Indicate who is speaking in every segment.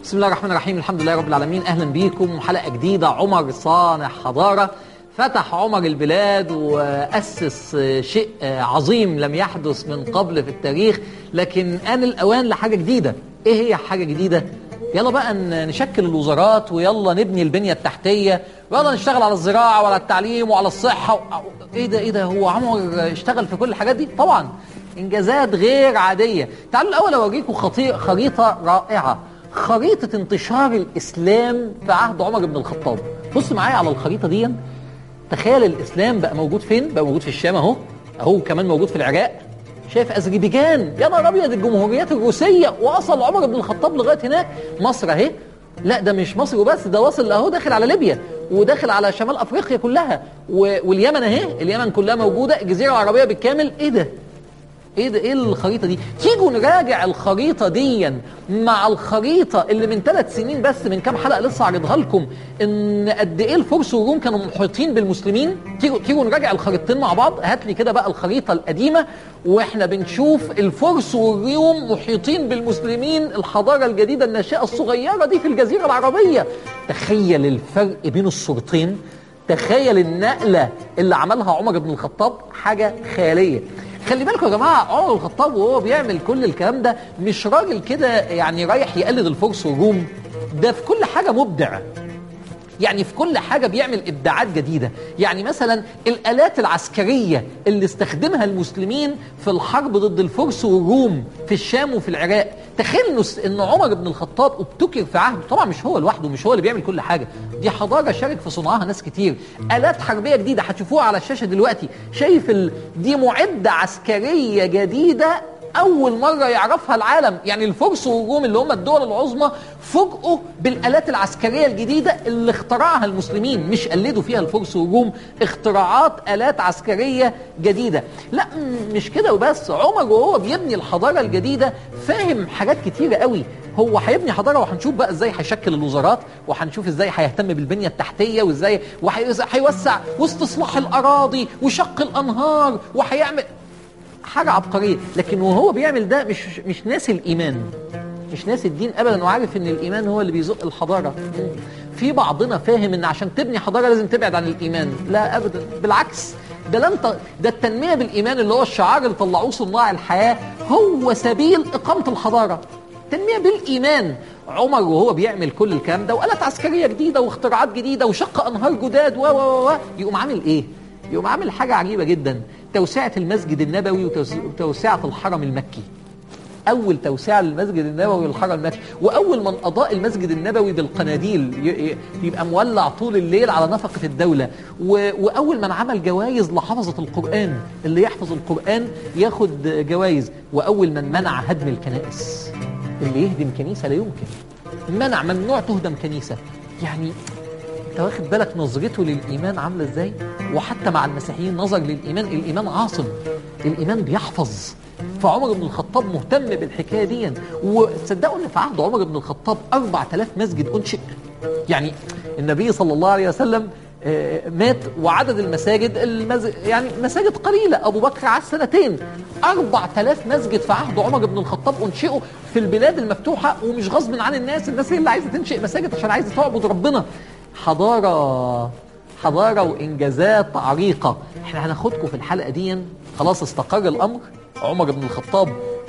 Speaker 1: بسم الله الرحمن الرحيم الحمد لله رب العالمين اهلا بيكم حلقه جديده عمر صانع حضاره فتح عمر البلاد واسس شيء عظيم لم يحدث من قبل في التاريخ لكن ان الاوان لحاجه جديده ايه هي حاجه جديده يلا بقى نشكل الوزارات ويلا نبني البنيه التحتيه ويلا نشتغل على الزراعه وعلى التعليم وعلى الصحه و... ايه ده ايه ده هو عمر اشتغل في كل الحاجات دي طبعا انجازات غير عاديه تعالوا الاول اوريكم خطي... خريطه رائعه خريطه انتشار الاسلام في عهد عمر بن الخطاب بص معايا على الخريطه دي تخيل الاسلام بقى موجود فين بقى موجود في الشام اهو اهو كمان موجود في العراق شايف اذربيجان يا نهار ابيض الجمهوريات الروسيه وصل عمر بن الخطاب لغايه هناك مصر اهي لا ده مش مصر وبس ده واصل اهو داخل على ليبيا وداخل على شمال افريقيا كلها واليمن اهي اليمن كلها موجوده الجزيره العربيه بالكامل ايه ده ايه ده ايه الخريطه دي تيجوا نراجع الخريطه دي مع الخريطه اللي من ثلاث سنين بس من كام حلقه لسه عارضها لكم ان قد ايه الفرس والروم كانوا محيطين بالمسلمين تيجوا تيجوا نراجع الخريطتين مع بعض هات لي كده بقى الخريطه القديمه واحنا بنشوف الفرس والروم محيطين بالمسلمين الحضاره الجديده الناشئه الصغيره دي في الجزيره العربيه تخيل الفرق بين الصورتين تخيل النقله اللي عملها عمر بن الخطاب حاجه خياليه خلي بالكم يا جماعه عمر الخطاب وهو بيعمل كل الكلام ده مش راجل كده يعني رايح يقلد الفرس والروم ده في كل حاجه مبدع يعني في كل حاجه بيعمل ابداعات جديده يعني مثلا الالات العسكريه اللي استخدمها المسلمين في الحرب ضد الفرس والروم في الشام وفي العراق تخيل ان عمر بن الخطاب ابتكر في عهده طبعا مش هو لوحده مش هو اللي بيعمل كل حاجه دي حضاره شارك في صنعها ناس كتير الات حربيه جديده هتشوفوها على الشاشه دلوقتي شايف ال... دي معده عسكريه جديده اول مره يعرفها العالم يعني الفرس والروم اللي هم الدول العظمى فوجئوا بالالات العسكريه الجديده اللي اخترعها المسلمين مش قلدوا فيها الفرس والروم اختراعات الات عسكريه جديده لا مش كده وبس عمر وهو بيبني الحضاره الجديده فاهم حاجات كتيره قوي هو هيبني حضاره وهنشوف بقى ازاي هيشكل الوزارات وهنشوف ازاي هيهتم بالبنيه التحتيه وازاي وهيوسع واستصلاح الاراضي وشق الانهار وهيعمل حاجة عبقرية لكن وهو بيعمل ده مش مش ناسي الإيمان مش ناسي الدين أبدا وعارف إن الإيمان هو اللي بيزق الحضارة في بعضنا فاهم إن عشان تبني حضارة لازم تبعد عن الإيمان لا أبدا بالعكس ده لن ت... ده التنمية بالإيمان اللي هو الشعار اللي طلعوه صناع الحياة هو سبيل إقامة الحضارة التنمية بالإيمان عمر وهو بيعمل كل الكلام ده وآلات عسكرية جديدة واختراعات جديدة وشق أنهار جداد و و و يقوم عامل إيه؟ يقوم عامل حاجة عجيبة جدا توسعة المسجد النبوي وتوسعة الحرم المكي أول توسعة للمسجد النبوي والحرم المكي وأول من أضاء المسجد النبوي بالقناديل يبقى مولع طول الليل على نفقة الدولة وأول من عمل جوائز لحفظة القرآن اللي يحفظ القرآن ياخد جوائز وأول من منع هدم الكنائس اللي يهدم كنيسة لا يمكن منع ممنوع تهدم كنيسة يعني انت واخد بالك نظرته للايمان عامله ازاي وحتى مع المسيحيين نظر للايمان الايمان عاصم الايمان بيحفظ فعمر بن الخطاب مهتم بالحكايه دي وتصدقوا ان في عهد عمر بن الخطاب 4000 مسجد انشئ يعني النبي صلى الله عليه وسلم مات وعدد المساجد المز... يعني مساجد قليله ابو بكر عاش سنتين 4000 مسجد في عهد عمر بن الخطاب انشئوا في البلاد المفتوحه ومش غصب عن الناس الناس هي اللي عايزه تنشئ مساجد عشان عايزه تعبد ربنا حضارة حضارة وإنجازات عريقة احنا هناخدكم في الحلقة دي خلاص استقر الأمر عمر بن الخطاب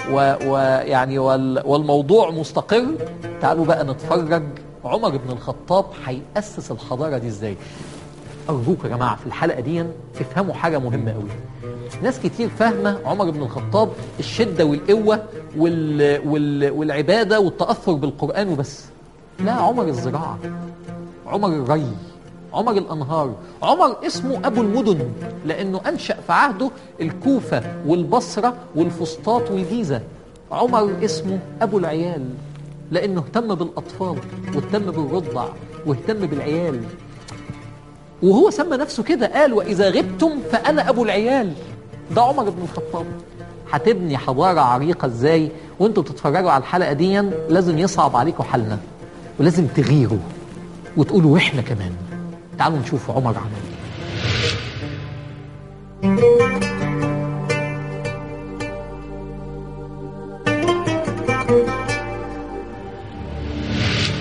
Speaker 1: ويعني وال والموضوع مستقر تعالوا بقى نتفرج عمر بن الخطاب هيأسس الحضارة دي ازاي أرجوك يا جماعة في الحلقة دي تفهموا حاجة مهمة قوي ناس كتير فاهمة عمر بن الخطاب الشدة والقوة وال... وال... والعبادة والتأثر بالقرآن وبس لا عمر الزراعة عمر الري عمر الأنهار عمر اسمه أبو المدن لأنه أنشأ في عهده الكوفة والبصرة والفسطاط والجيزة عمر اسمه أبو العيال لأنه اهتم بالأطفال واهتم بالرضع واهتم بالعيال وهو سمى نفسه كده قال وإذا غبتم فأنا أبو العيال ده عمر بن الخطاب هتبني حضارة عريقة ازاي وانتوا بتتفرجوا على الحلقة دي لازم يصعب عليكم حالنا ولازم تغيروا وتقولوا واحنا كمان تعالوا نشوف عمر عمل ايه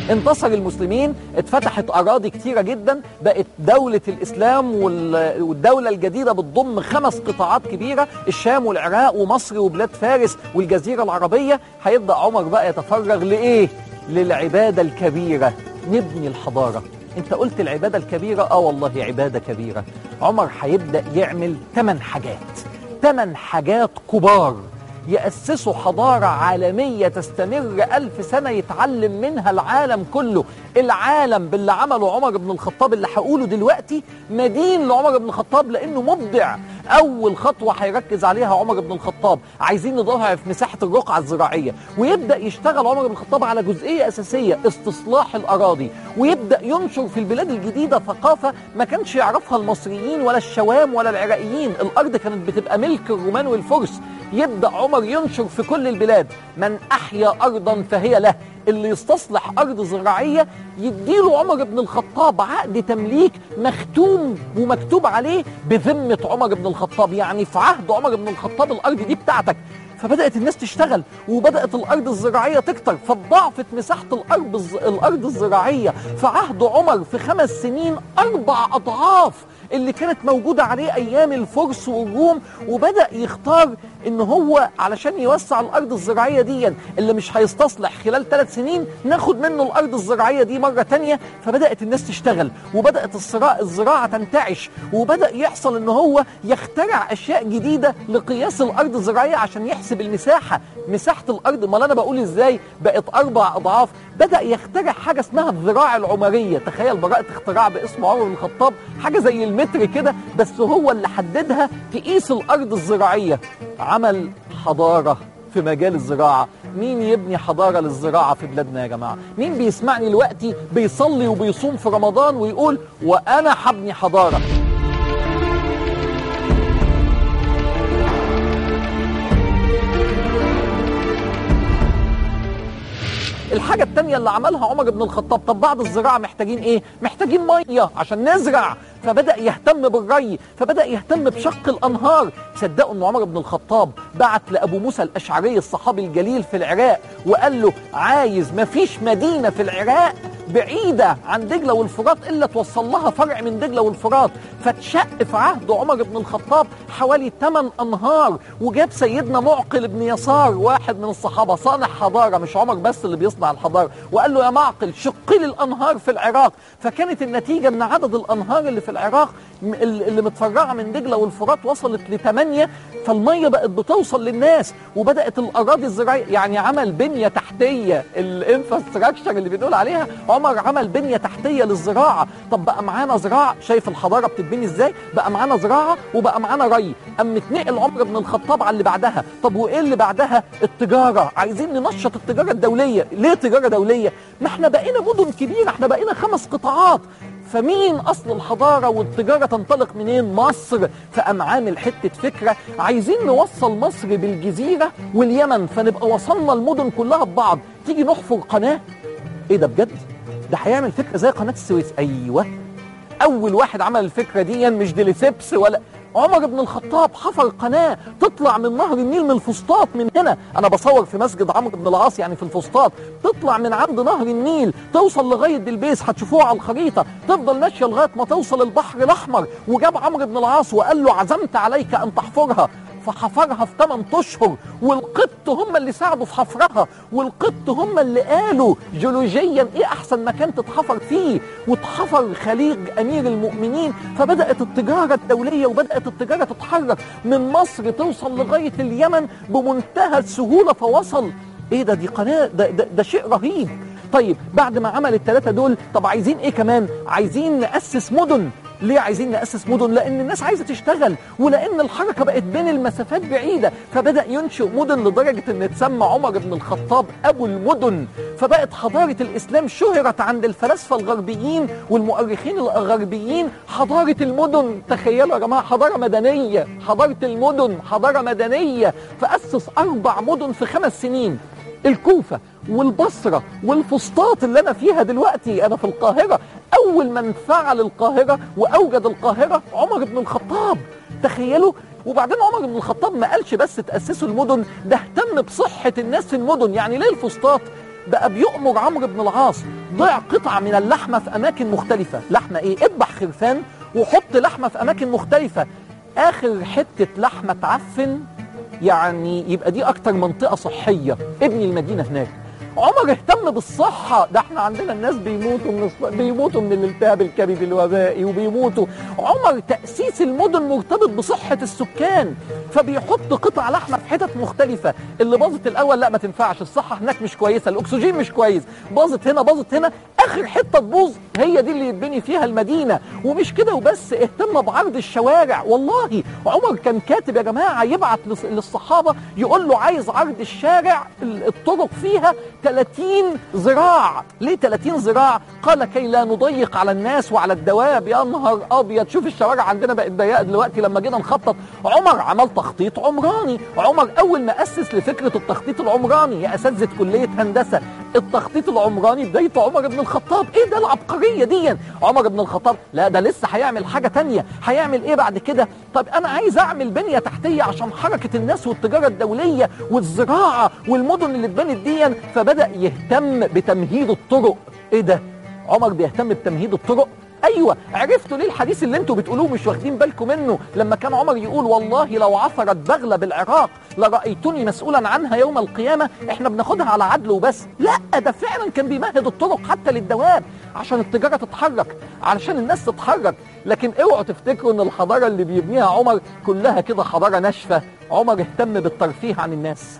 Speaker 1: انتصر المسلمين اتفتحت اراضي كتيره جدا بقت دوله الاسلام وال- والدوله الجديده بتضم خمس قطاعات كبيره الشام والعراق ومصر وبلاد فارس والجزيره العربيه هيبدا عمر بقى يتفرغ لايه للعباده الكبيره نبني الحضاره انت قلت العباده الكبيره اه والله عباده كبيره عمر هيبدا يعمل ثمان حاجات ثمان حاجات كبار يأسسوا حضارة عالمية تستمر ألف سنة يتعلم منها العالم كله العالم باللي عمله عمر بن الخطاب اللي هقوله دلوقتي مدين لعمر بن الخطاب لأنه مبدع أول خطوة هيركز عليها عمر بن الخطاب عايزين نضاعف مساحة الرقعة الزراعية ويبدأ يشتغل عمر بن الخطاب على جزئية أساسية استصلاح الأراضي ويبدأ ينشر في البلاد الجديدة ثقافة ما كانش يعرفها المصريين ولا الشوام ولا العراقيين الأرض كانت بتبقى ملك الرومان والفرس يبدأ عمر ينشر في كل البلاد من أحيا أرضا فهي له اللي يستصلح أرض زراعية يديله عمر بن الخطاب عقد تمليك مختوم ومكتوب عليه بذمة عمر بن الخطاب يعني في عهد عمر بن الخطاب الأرض دي بتاعتك فبدأت الناس تشتغل وبدأت الأرض الزراعية تكتر فضاعفت مساحة الأرض الز- الأرض الزراعية في عهد عمر في خمس سنين أربع أضعاف اللي كانت موجودة عليه أيام الفرس والروم وبدأ يختار إن هو علشان يوسع الأرض الزراعية دي اللي مش هيستصلح خلال ثلاث سنين ناخد منه الأرض الزراعية دي مرة تانية فبدأت الناس تشتغل وبدأت الصراع الزراعة تنتعش وبدأ يحصل إن هو يخترع أشياء جديدة لقياس الأرض الزراعية عشان يحسب المساحة مساحة الأرض ما أنا بقول إزاي بقت أربع أضعاف بدأ يخترع حاجة اسمها الذراع العمرية تخيل براءة اختراع باسم عمر بن الخطاب حاجة زي المتر كده بس هو اللي حددها تقيس الأرض الزراعية عمل حضارة في مجال الزراعة مين يبني حضارة للزراعة في بلادنا يا جماعة مين بيسمعني دلوقتي بيصلي وبيصوم في رمضان ويقول وأنا حبني حضارة الحاجة التانية اللي عملها عمر بن الخطاب طب بعد الزراعة محتاجين ايه؟ محتاجين مية عشان نزرع فبدأ يهتم بالري فبدأ يهتم بشق الأنهار صدقوا ان عمر بن الخطاب بعت لأبو موسى الأشعري الصحابي الجليل في العراق وقال له عايز مفيش مدينة في العراق بعيدة عن دجلة والفرات إلا توصل لها فرع من دجلة والفرات فاتشق في عهد عمر بن الخطاب حوالي 8 أنهار وجاب سيدنا معقل بن يسار واحد من الصحابة صانع حضارة مش عمر بس اللي بيصنع الحضارة وقال له يا معقل شق لي الأنهار في العراق فكانت النتيجة أن عدد الأنهار اللي في العراق م- اللي متفرعة من دجلة والفرات وصلت لثمانية فالمية بقت بتوصل للناس وبدأت الأراضي الزراعية يعني عمل بنية تحتية الانفراستراكشر اللي بنقول عليها عمر عمل بنية تحتية للزراعة طب بقى معانا زراعة شايف الحضارة بتتبني ازاي بقى معانا زراعة وبقى معانا ري أم اتنقل عمر بن الخطاب على اللي بعدها طب وإيه اللي بعدها التجارة عايزين ننشط التجارة الدولية ليه تجارة دولية ما احنا بقينا مدن كبيرة احنا بقينا خمس قطاعات فمين اصل الحضاره والتجاره تنطلق منين مصر فقام عامل حته فكره عايزين نوصل مصر بالجزيره واليمن فنبقى وصلنا المدن كلها ببعض تيجي نحفر قناه ايه ده بجد ده هيعمل فكره زي قناه السويس ايوه اول واحد عمل الفكره دي مش ديليسيبس ولا عمر بن الخطاب حفر قناه تطلع من نهر النيل من الفسطاط من هنا انا بصور في مسجد عمرو بن العاص يعني في الفسطاط تطلع من عند نهر النيل توصل لغايه دلبيس هتشوفوها على الخريطه تفضل ماشيه لغايه ما توصل البحر الاحمر وجاب عمرو بن العاص وقال له عزمت عليك ان تحفرها فحفرها في 8 اشهر والقبط هم اللي ساعدوا في حفرها والقبط هم اللي قالوا جيولوجيا ايه احسن مكان تتحفر فيه واتحفر خليج امير المؤمنين فبدات التجاره الدوليه وبدات التجاره تتحرك من مصر توصل لغايه اليمن بمنتهى السهوله فوصل ايه ده دي قناه ده, ده, ده شيء رهيب طيب بعد ما عمل الثلاثه دول طب عايزين ايه كمان عايزين ناسس مدن ليه عايزين نأسس مدن؟ لأن الناس عايزة تشتغل ولأن الحركة بقت بين المسافات بعيدة فبدأ ينشئ مدن لدرجة أن تسمى عمر بن الخطاب أبو المدن فبقت حضارة الإسلام شهرت عند الفلاسفة الغربيين والمؤرخين الغربيين حضارة المدن تخيلوا يا جماعة حضارة مدنية حضارة المدن حضارة مدنية فأسس أربع مدن في خمس سنين الكوفة والبصرة والفسطاط اللي أنا فيها دلوقتي أنا في القاهرة أول من فعل القاهرة وأوجد القاهرة عمر بن الخطاب تخيلوا وبعدين عمر بن الخطاب ما قالش بس تأسسوا المدن ده اهتم بصحة الناس في المدن يعني ليه الفسطاط
Speaker 2: بقى بيؤمر عمرو بن العاص ضع قطع من اللحمه في اماكن مختلفه لحمه ايه اذبح خرفان وحط لحمه في اماكن مختلفه اخر حته لحمه تعفن يعني يبقى دي اكتر منطقه صحيه ابني المدينه هناك عمر اهتم بالصحة ده احنا عندنا الناس بيموتوا من الص... بيموتوا من الالتهاب الكبدي الوبائي وبيموتوا عمر تأسيس المدن مرتبط بصحة السكان فبيحط قطع لحمة في حتت مختلفة اللي باظت الأول لا ما تنفعش الصحة هناك مش كويسة الأكسجين مش كويس باظت هنا باظت هنا آخر حتة تبوظ هي دي اللي يتبني فيها المدينة ومش كده وبس اهتم بعرض الشوارع والله عمر كان كاتب يا جماعة يبعت للص- للصحابة يقول له عايز عرض الشارع ال- الطرق فيها 30 ذراع ليه 30 ذراع قال كي لا نضيق على الناس وعلى الدواب يا نهار ابيض شوف الشوارع عندنا بقت ضيقه دلوقتي لما جينا نخطط عمر عمل تخطيط عمراني عمر اول ما اسس لفكره التخطيط العمراني يا اساتذه كليه هندسه التخطيط العمراني بدايته عمر بن الخطاب ايه ده العبقريه دي عمر بن الخطاب لا ده لسه هيعمل حاجه تانية هيعمل ايه بعد كده طب انا عايز اعمل بنيه تحتيه عشان حركه الناس والتجاره الدوليه والزراعه والمدن اللي اتبنت دي فبدا يهتم بتمهيد الطرق ايه ده عمر بيهتم بتمهيد الطرق ايوه عرفتوا ليه الحديث اللي انتوا بتقولوه مش واخدين بالكم منه لما كان عمر يقول والله لو عثرت بغله بالعراق لرايتني مسؤولا عنها يوم القيامه احنا بناخدها على عدل وبس لا ده فعلا كان بيمهد الطرق حتى للدواب عشان التجاره تتحرك علشان الناس تتحرك لكن اوعوا تفتكروا ان الحضاره اللي بيبنيها عمر كلها كده حضاره ناشفه عمر اهتم بالترفيه عن الناس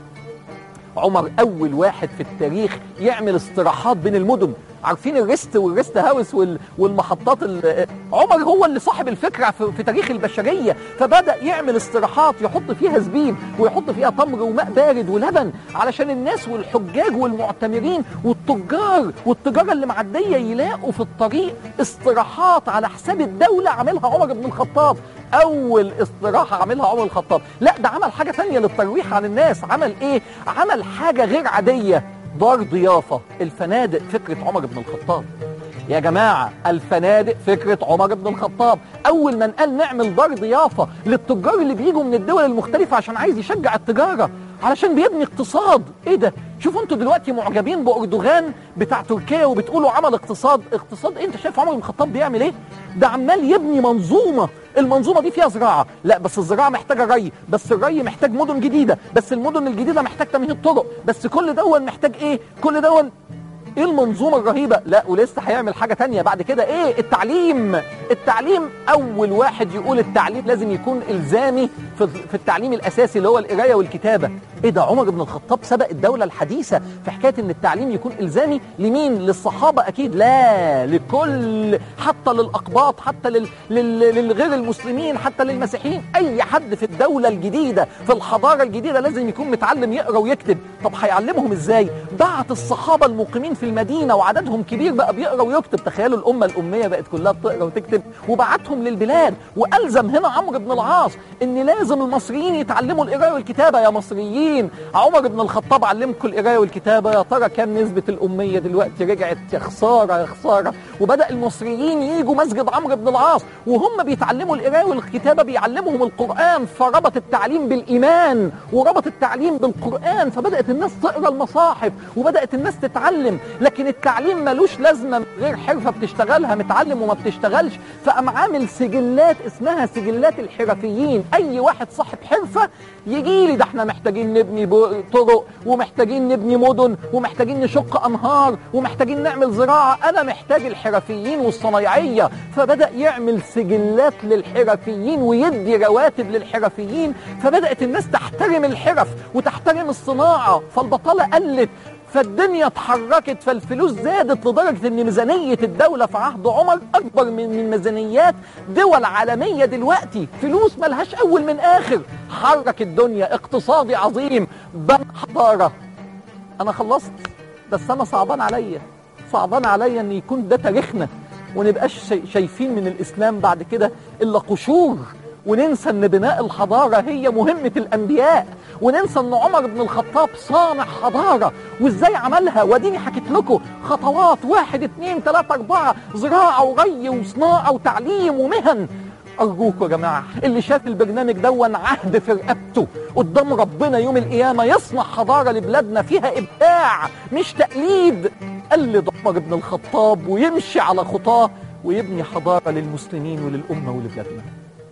Speaker 2: عمر اول واحد في التاريخ يعمل استراحات بين المدن عارفين الريست والريست هاوس وال- والمحطات ال- عمر هو اللي صاحب الفكره في, في تاريخ البشريه فبدا يعمل استراحات يحط فيها زبيب ويحط فيها تمر وماء بارد ولبن علشان الناس والحجاج والمعتمرين والتجار والتجاره اللي معديه يلاقوا في الطريق استراحات على حساب الدوله عاملها عمر بن الخطاب اول استراحه عاملها عمر الخطاب لا ده عمل حاجه تانية للترويح عن الناس عمل ايه عمل حاجه غير عاديه دار ضيافه الفنادق فكره عمر بن الخطاب يا جماعة الفنادق فكرة عمر بن الخطاب أول من قال نعمل دار ضيافة للتجار اللي بيجوا من الدول المختلفة عشان عايز يشجع التجارة علشان بيبني اقتصاد ايه ده شوفوا انتوا دلوقتي معجبين باردوغان بتاع تركيا وبتقولوا عمل اقتصاد اقتصاد إيه؟ انت شايف عمر بن الخطاب بيعمل ايه ده عمال يبني منظومه المنظومه دي فيها زراعه لا بس الزراعه محتاجه ري بس الري محتاج مدن جديده بس المدن الجديده محتاج تمهيد طرق بس كل دون محتاج ايه كل دون ايه المنظومه الرهيبه لا ولسه هيعمل حاجه تانية بعد كده ايه التعليم التعليم اول واحد يقول التعليم لازم يكون الزامي في في التعليم الاساسي اللي هو القرايه والكتابه ايه ده عمر بن الخطاب سبق الدوله الحديثه في حكايه ان التعليم يكون الزامي لمين للصحابه اكيد لا لكل حتى للاقباط حتى لل... لل... للغير المسلمين حتى للمسيحيين اي حد في الدوله الجديده في الحضاره الجديده لازم يكون متعلم يقرا ويكتب طب هيعلمهم ازاي بعت الصحابه المقيمين في المدينه وعددهم كبير بقى بيقرا ويكتب تخيلوا الامه الاميه بقت كلها بتقرا وتكتب وبعتهم للبلاد والزم هنا عمرو بن العاص ان لازم المصريين يتعلموا القرايه والكتابه يا مصريين عمر بن الخطاب علمكم القرايه والكتابه يا ترى كام نسبه الاميه دلوقتي رجعت يا خساره يا خساره وبدا المصريين يجوا مسجد عمرو بن العاص وهم بيتعلموا القرايه والكتابه بيعلمهم القران فربط التعليم بالايمان وربط التعليم بالقران فبدات الناس تقرا المصاحف وبدات الناس تتعلم لكن التعليم ملوش لازمه من غير حرفه بتشتغلها متعلم وما بتشتغلش فقام عامل سجلات اسمها سجلات الحرفيين اي واحد صاحب حرفه يجي لي ده احنا محتاجين نبني بو- طرق ومحتاجين نبني مدن ومحتاجين نشق انهار ومحتاجين نعمل زراعه انا محتاج الحرفيين والصنايعيه فبدا يعمل سجلات للحرفيين ويدي رواتب للحرفيين فبدات الناس تحترم الحرف وتحترم الصناعه فالبطاله قلت فالدنيا اتحركت فالفلوس زادت لدرجة ان ميزانية الدولة في عهد عمر اكبر من من ميزانيات دول عالمية دلوقتي فلوس ملهاش اول من اخر حرك الدنيا اقتصادي عظيم بنى حضارة انا خلصت بس انا صعبان عليا صعبان عليا ان يكون ده تاريخنا ونبقاش شاي- شايفين من الاسلام بعد كده الا قشور وننسى ان بناء الحضاره هي مهمه الانبياء وننسى ان عمر بن الخطاب صانع حضاره وازاي عملها واديني حكيت لكم خطوات واحد اتنين تلاته اربعه زراعه وري وصناعه وتعليم ومهن أرجوكوا يا جماعة اللي شاف البرنامج دون عهد في رقبته قدام ربنا يوم القيامة يصنع حضارة لبلادنا فيها إبداع مش تقليد قلد عمر بن الخطاب ويمشي على خطاه ويبني حضارة للمسلمين وللأمة ولبلادنا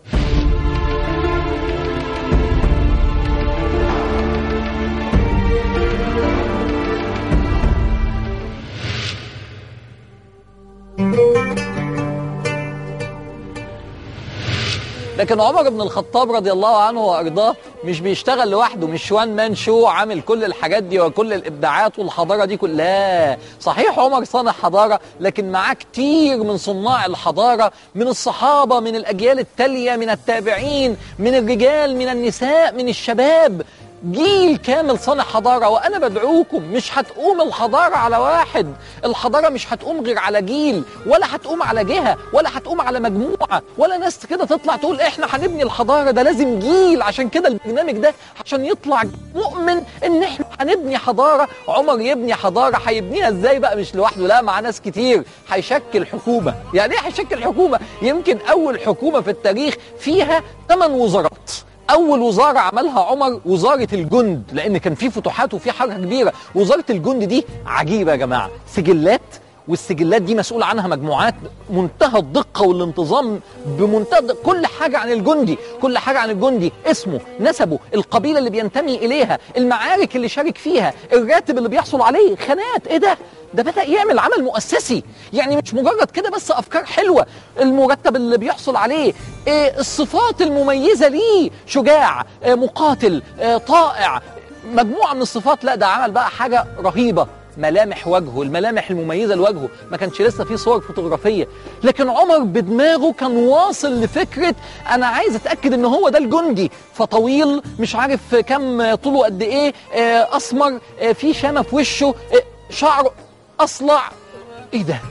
Speaker 1: لكن عمر بن الخطاب رضي الله عنه وارضاه مش بيشتغل لوحده مش وان مان شو عامل كل الحاجات دي وكل الابداعات والحضاره دي كلها صحيح عمر صانع حضاره لكن معاه كتير من صناع الحضاره من الصحابه من الاجيال التاليه من التابعين من الرجال من النساء من الشباب جيل كامل صانع حضارة وأنا بدعوكم مش هتقوم الحضارة على واحد الحضارة مش هتقوم غير على جيل ولا هتقوم على جهة ولا هتقوم على مجموعة ولا ناس كده تطلع تقول إحنا هنبني الحضارة ده لازم جيل عشان كده البرنامج ده عشان يطلع مؤمن إن إحنا هنبني حضارة عمر يبني حضارة هيبنيها إزاي بقى مش لوحده لا مع ناس كتير هيشكل حكومة يعني إيه هيشكل حكومة يمكن أول حكومة في التاريخ فيها ثمان وزارات اول وزاره عملها عمر وزاره الجند لان كان في فتوحات وفي حركه كبيره وزاره الجند دي عجيبه يا جماعه سجلات والسجلات دي مسؤول عنها مجموعات منتهى الدقة والانتظام بمنتهى الدقة. كل حاجة عن الجندي كل حاجة عن الجندي اسمه نسبه القبيلة اللي بينتمي إليها المعارك اللي شارك فيها الراتب اللي بيحصل عليه خانات إيه ده ده بدأ يعمل عمل مؤسسي يعني مش مجرد كده بس أفكار حلوة المرتب اللي بيحصل عليه إيه الصفات المميزة ليه شجاع إيه مقاتل إيه طائع مجموعة من الصفات لا ده عمل بقى حاجة رهيبة ملامح وجهه الملامح المميزه لوجهه ما كانش لسه في صور فوتوغرافيه لكن عمر بدماغه كان واصل لفكره انا عايز اتاكد ان هو ده الجندي فطويل مش عارف كم طوله قد ايه آه، اسمر آه، في شامه في وشه آه، شعره اصلع ايه ده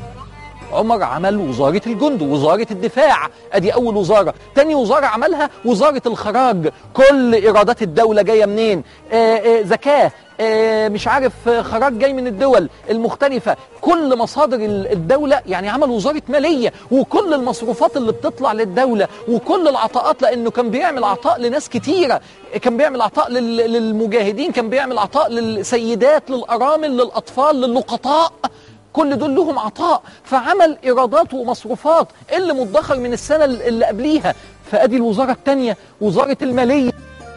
Speaker 1: عمر عمل وزارة الجند وزارة الدفاع ادي اول وزارة تاني وزارة عملها وزارة الخراج كل ايرادات الدولة جاية منين آه، آه، زكاة آه، مش عارف آه، خراج جاي من الدول المختلفة كل مصادر ال- الدولة يعني عمل وزارة مالية وكل المصروفات اللي بتطلع للدولة وكل العطاءات لأنه كان بيعمل عطاء لناس كتيرة كان بيعمل عطاء لل- للمجاهدين كان بيعمل عطاء للسيدات للأرامل للأطفال للقطاء كل دول لهم عطاء فعمل ايرادات ومصروفات اللي مدخر من السنه اللي قبليها فادي الوزاره الثانيه وزاره الماليه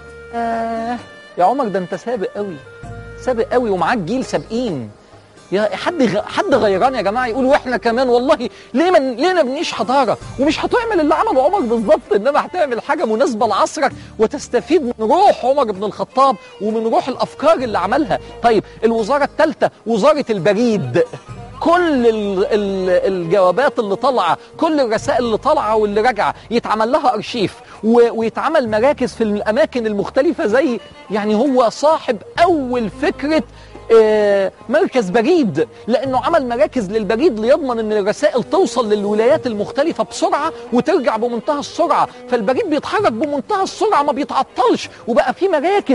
Speaker 1: آه يا عمر ده انت سابق قوي سابق قوي ومعاك جيل سابقين يا حد غ... حد غيران يا جماعه يقول واحنا كمان والله ليه ما ليه ما نبنيش حضاره ومش هتعمل اللي عمله عمر بالظبط انما هتعمل حاجه مناسبه لعصرك وتستفيد من روح عمر بن الخطاب ومن روح الافكار اللي عملها طيب الوزاره الثالثه وزاره البريد كل ال ال الجوابات اللي طالعه كل الرسائل اللي طالعه واللي راجعه يتعمل لها ارشيف و- ويتعمل مراكز في الاماكن المختلفه زي يعني هو صاحب اول فكره آه، مركز بريد لانه عمل مراكز للبريد ليضمن ان الرسائل توصل للولايات المختلفه بسرعه وترجع بمنتهى السرعه فالبريد بيتحرك بمنتهى السرعه ما بيتعطلش وبقى في مراكز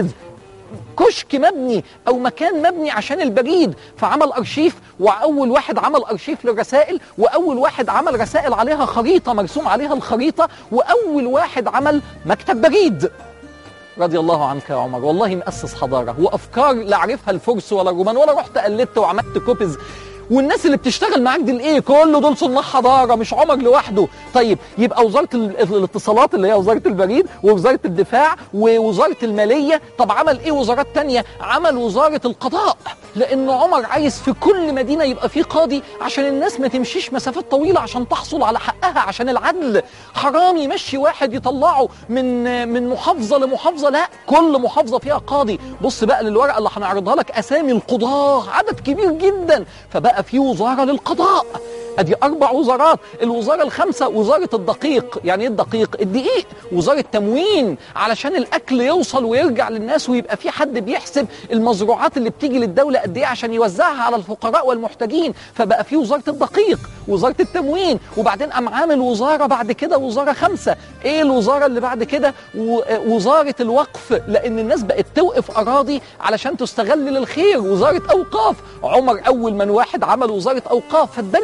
Speaker 1: كشك مبني او مكان مبني عشان البريد فعمل ارشيف واول واحد عمل ارشيف للرسائل واول واحد عمل رسائل عليها خريطه مرسوم عليها الخريطه واول واحد عمل مكتب بريد رضي الله عنك يا عمر والله مؤسس حضاره وافكار لا عرفها الفرس ولا الرومان ولا رحت قلدت وعملت كوبيز والناس اللي بتشتغل معاك دي ايه كل دول صناع حضاره مش عمر لوحده طيب يبقى وزاره ال- الاتصالات اللي هي وزاره البريد ووزاره الدفاع ووزاره الماليه طب عمل ايه وزارات تانية عمل وزاره القضاء لان عمر عايز في كل مدينه يبقى في قاضي عشان الناس ما تمشيش مسافات طويله عشان تحصل على حقها عشان العدل حرام يمشي واحد يطلعه من من محافظه لمحافظه لا كل محافظه فيها قاضي بص بقى للورقه اللي هنعرضها لك اسامي القضاه عدد كبير جدا فبقى في وزاره للقضاء ادي اربع وزارات الوزاره الخامسه وزاره الدقيق يعني ايه الدقيق الدقيق وزاره تموين علشان الاكل يوصل ويرجع للناس ويبقى في حد بيحسب المزروعات اللي بتيجي للدوله قد ايه عشان يوزعها على الفقراء والمحتاجين فبقى في وزاره الدقيق وزاره التموين وبعدين قام عامل وزاره بعد كده وزاره خامسه ايه الوزاره اللي بعد كده و- وزاره الوقف لان الناس بقت توقف اراضي علشان تستغل للخير وزاره اوقاف عمر اول من واحد عمل وزاره اوقاف فاتبنت مساجد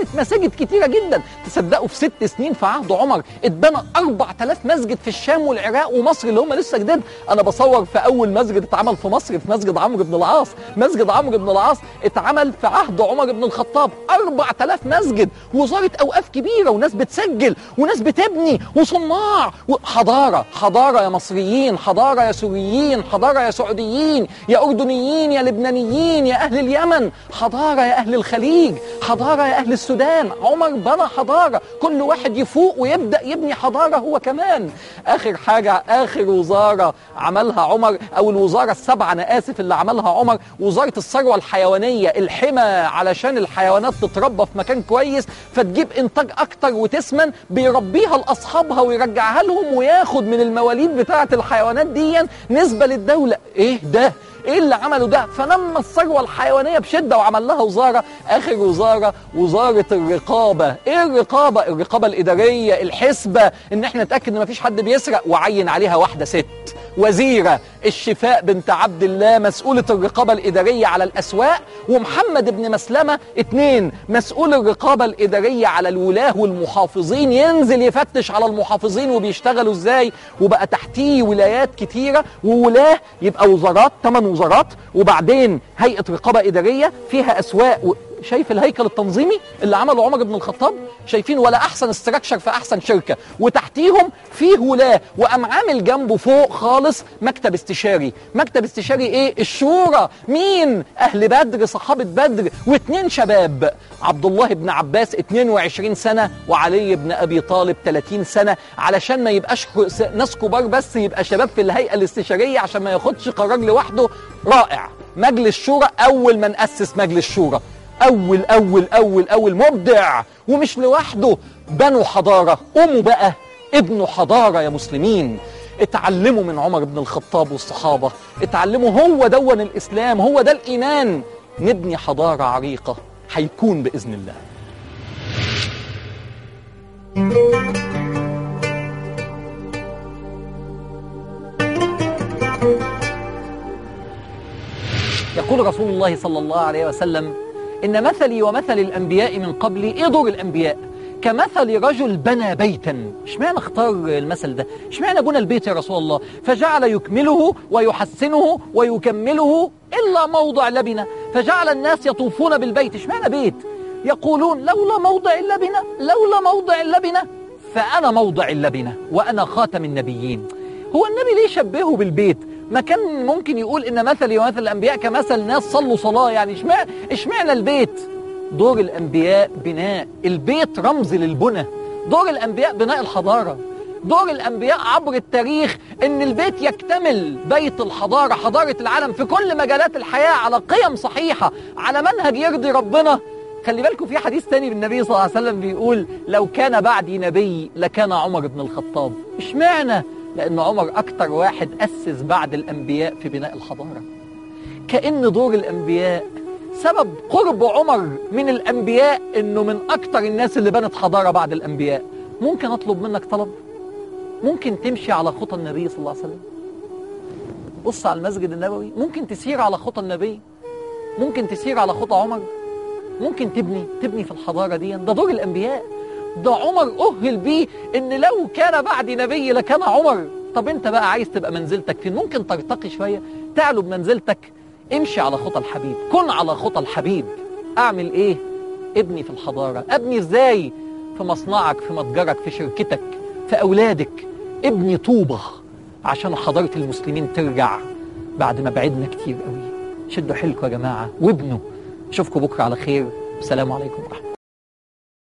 Speaker 2: مساجد كتيره جدا تصدقوا في ست سنين في عهد عمر اتبنى 4000 مسجد في الشام والعراق ومصر اللي هم لسه جداد انا بصور في اول مسجد اتعمل في مصر في مسجد عمرو بن العاص مسجد عمرو بن العاص اتعمل في عهد عمر بن الخطاب 4000 مسجد وزاره اوقاف كبيره وناس بتسجل وناس بتبني وصناع حضاره حضاره يا مصريين حضاره يا سوريين حضاره يا سعوديين يا اردنيين يا لبنانيين يا اهل اليمن حضاره يا اهل الخليج حضاره يا اهل السودان عمر بنى حضاره كل واحد يفوق ويبدا يبني حضاره هو كمان اخر حاجه اخر وزاره عملها عمر او الوزاره السبعه انا اسف اللي عملها عمر وزاره الثروه الحيوانيه الحمى علشان الحيوانات تتربى في مكان كويس فتجيب انتاج اكتر وتسمن بيربيها لاصحابها ويرجعها لهم وياخد من المواليد بتاعه الحيوانات دي نسبه للدوله ايه ده ايه اللي عمله ده فنمى الثروه الحيوانيه بشده وعمل لها وزاره اخر وزاره وزاره الرقابه ايه الرقابه الرقابه الاداريه الحسبه ان احنا نتاكد ان مفيش حد بيسرق وعين عليها واحده ست وزيره الشفاء بنت عبد الله مسؤوله الرقابه الاداريه على الاسواق ومحمد بن مسلمه اتنين مسؤول الرقابه الاداريه على الولاه والمحافظين ينزل يفتش على المحافظين وبيشتغلوا ازاي وبقى تحتيه ولايات كتيره وولاه يبقى وزارات ثمان وزارات وبعدين هيئه رقابه اداريه فيها اسواق و... شايف الهيكل التنظيمي اللي عمله عمر بن الخطاب شايفين ولا احسن استراكشر في احسن شركه وتحتيهم فيه ولاه وقام عامل جنبه فوق خالص مكتب استشاري مكتب استشاري ايه الشورى مين اهل بدر صحابه بدر واثنين شباب عبد الله بن عباس 22 سنه وعلي بن ابي طالب 30 سنه علشان ما يبقاش ناس كبار بس يبقى شباب في الهيئه الاستشاريه عشان ما ياخدش قرار لوحده رائع مجلس شورى اول من اسس مجلس شورى أول أول أول أول مبدع ومش لوحده بنوا حضارة قوموا بقى ابنوا حضارة يا مسلمين اتعلموا من عمر بن الخطاب والصحابة اتعلموا هو دون الإسلام هو ده الإيمان نبني حضارة عريقة هيكون بإذن الله يقول رسول الله صلى الله عليه وسلم إن مثلي ومثل الأنبياء من قبلي إيه دور الأنبياء كمثل رجل بنى بيتا اشمعنى اختار المثل ده اشمعنى بنى البيت يا رسول الله فجعل يكمله ويحسنه ويكمله إلا موضع لبنة فجعل الناس يطوفون بالبيت اشمعنى بيت يقولون لولا موضع اللبنة لولا موضع اللبنة فأنا موضع اللبنة وأنا خاتم النبيين هو النبي ليه شبهه بالبيت ما كان ممكن يقول ان مثلي ومثل الانبياء كمثل ناس صلوا صلاه يعني اشمعنى اشمعنى البيت دور الانبياء بناء البيت رمز للبنى دور الانبياء بناء الحضاره دور الانبياء عبر التاريخ ان البيت يكتمل بيت الحضاره حضاره العالم في كل مجالات الحياه على قيم صحيحه على منهج يرضي ربنا خلي بالكم في حديث تاني بالنبي صلى الله عليه وسلم بيقول لو كان بعدي نبي لكان عمر بن الخطاب اشمعنى لأن عمر أكتر واحد أسس بعد الأنبياء في بناء الحضارة كأن دور الأنبياء سبب قرب عمر من الأنبياء إنه من أكتر الناس اللي بنت حضارة بعد الأنبياء ممكن أطلب منك طلب ممكن تمشي على خطى النبي صلى الله عليه وسلم بص على المسجد النبوي ممكن تسير على خطى النبي ممكن تسير على خطى عمر ممكن تبني تبني في الحضارة دي ده دور الأنبياء ده عمر أهل بيه إن لو كان بعدي نبي لكان عمر طب أنت بقى عايز تبقى منزلتك فين ممكن ترتقي شوية تعلو بمنزلتك امشي على خطى الحبيب كن على خطى الحبيب أعمل إيه ابني في الحضارة أبني إزاي في مصنعك في متجرك في شركتك في أولادك ابني طوبة عشان حضارة المسلمين ترجع بعد ما بعدنا كتير قوي شدوا حيلكم يا جماعة وابنوا اشوفكم بكرة على خير والسلام عليكم ورحمة الله